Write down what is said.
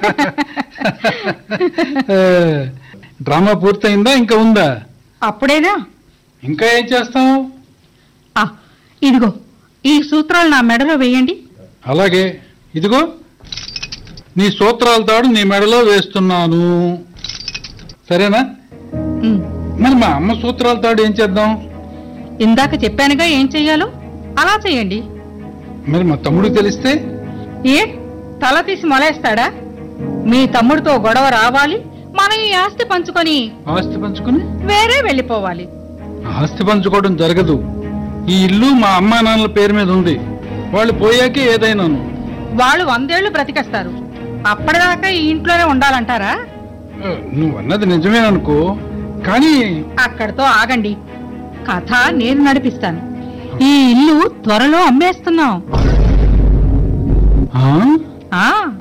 ఏ, drama పూర్తయిందా ఇంకా ఉందా అప్పుడేనా ఇంకా ఏం చేస్తావు ఆ, ఇదిగో ఈ సూత్రాలు నా మెడలో వేయండి అలాగే ఇదిగో నీ సూత్రాల తాడు నీ మెడలో వేస్తున్నాను సరేనా ఉమ్, మరి మా అమ్మ సూత్రాల తాడు ఏం చేద్దాం ఇందాక చెప్పానుగా ఏం చెయ్యాలో అలా చెయ్యండి మరి మా తమ్ముడు తెలిస్తే ఏ తల తీసి మొలేస్తాడా మీ తమ్ముడితో గొడవ రావాలి మనం ఈ ఆస్తి పంచుకొని ఆస్తి పంచుకుని వేరే వెళ్ళిపోవాలి ఆస్తి పంచుకోవడం జరగదు ఈ ఇల్లు మా అమ్మా నాన్నల పేరు మీద ఉంది వాళ్ళు పోయాకే ఏదైనాను వాళ్ళు వందేళ్లు బ్రతికేస్తారు అప్పటిదాకా ఈ ఇంట్లోనే ఉండాలంటారా ఏ, నువ్వు అన్నది నిజమేననుకో కానీ అక్కడితో ఆగండి కథ నేను నడిపిస్తాను ఈ ఇల్లు త్వరలో అమ్మేస్తున్నాం ఆ? ఆ